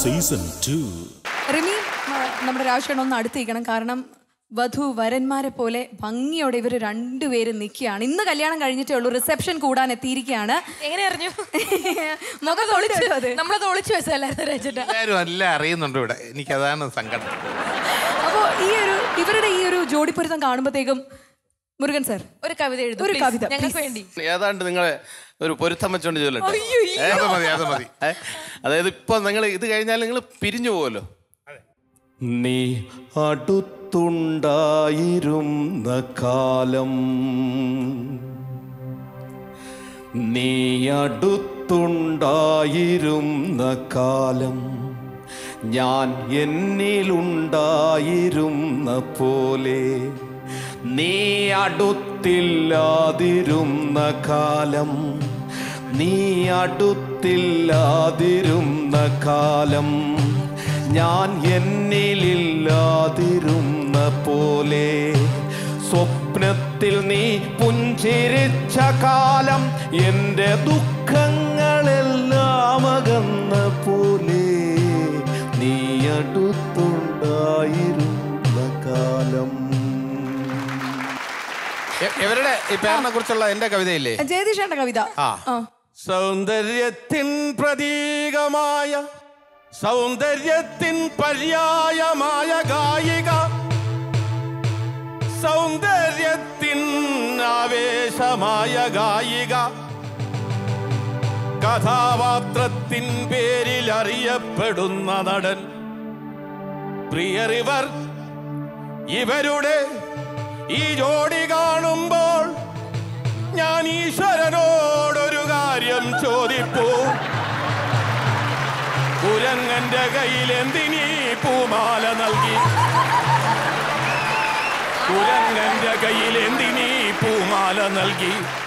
Season two Rimi ആ, നമ്മുടെ രാജേഷ് ഒന്ന് അടുത്തിരിക്കണം കാരണം വധു വരന്മാരെ പോലെ ഭംഗിയോടെ ഇവർ രണ്ടുപേരും നിൽക്കുകയാണ് ഇന്ന് കല്യാണം കഴിഞ്ഞിട്ടേ ഉള്ളൂ റിസപ്ഷൻ കൂടാൻ എത്തിയിരിക്കുകയാണ് എങ്ങനെ അറിഞ്ഞു മുഖം തൊളിച്ചു അത് നമ്മളത് ഒളിച്ചു വെച്ചല്ലായിരുന്നു രചിട്ടാ എല്ലാവരും എല്ലാം അറിയുന്നുണ്ട് ഇവിടെ എനിക്കതാണ് സങ്കടം അപ്പോൾ ഈ ഒരു ഇവരുടെ ഈ ഒരു ജോഡിപ്പൊരുത്തം കാണുമ്പോഴത്തേക്കും മുരുകൻ സർ ഒരു കവിത എഴുതും ഒരു please. കവിത, ഞങ്ങൾക്ക് please. വേണ്ടി ഏതാണ്ട് നിങ്ങളെ ഒരു പൊരുത്തം വെച്ചോണ്ട് ചൊല്ലട്ടെ ഏ? അത് മതി അത് മതി ഏ? അതായത് ഇപ്പൊ നിങ്ങൾ ഇത് കഴിഞ്ഞാൽ നിങ്ങൾ പിരിഞ്ഞു പോവല്ലോ നീ അടുത്തുണ്ടായിരുന്ന കാലം നീ അടുത്തുണ്ടായിരുന്ന കാലം ഞാൻ എന്നിലുണ്ടായിരുന്ന പോലെ നീ അടുത്തില്ലാതിരുന്ന കാലം നീ അടുത്തില്ലാതിരുന്ന കാലം ഞാൻ എന്നിലില്ലാതിരുന്ന പോലെ സ്വപ്നത്തിൽ നീ പുഞ്ചിരിച്ച കാലം എൻ്റെ ദുഃഖങ്ങളെല്ലാം അകന്ന പോലെ നീ അടുത്തുണ്ടായിരുന്ന കാലം എ- ഇവരുടെ ഈ പേരിനെ കുറിച്ചുള്ള എന്റെ കവിതയില്ലേ ജയതീഷേണ്ട കവിത ആ. ആ. സൗന്ദര്യത്തിൻ പ്രതീകമായ സൗന്ദര്യത്തിൻ പര്യായമായ ഗായിക സൗന്ദര്യത്തിൻ ആവേശമായ ഗായിക കഥാപാത്രത്തിൻ പേരിൽ അറിയപ്പെടുന്ന നടൻ പ്രിയറിവർ ഇവരുടെ ഈ ജോഡി കാണുമ്പോൾ ഞാൻ ഈശ്വരനോടൊരു കാര്യം ചോദിപ്പൂ കുരങ്ങന്റെ കയ്യിൽ എന്തിനീ പൂമാല നൽകി കുരങ്ങന്റെ കയ്യിൽ എന്തിനീ പൂമാല നൽകി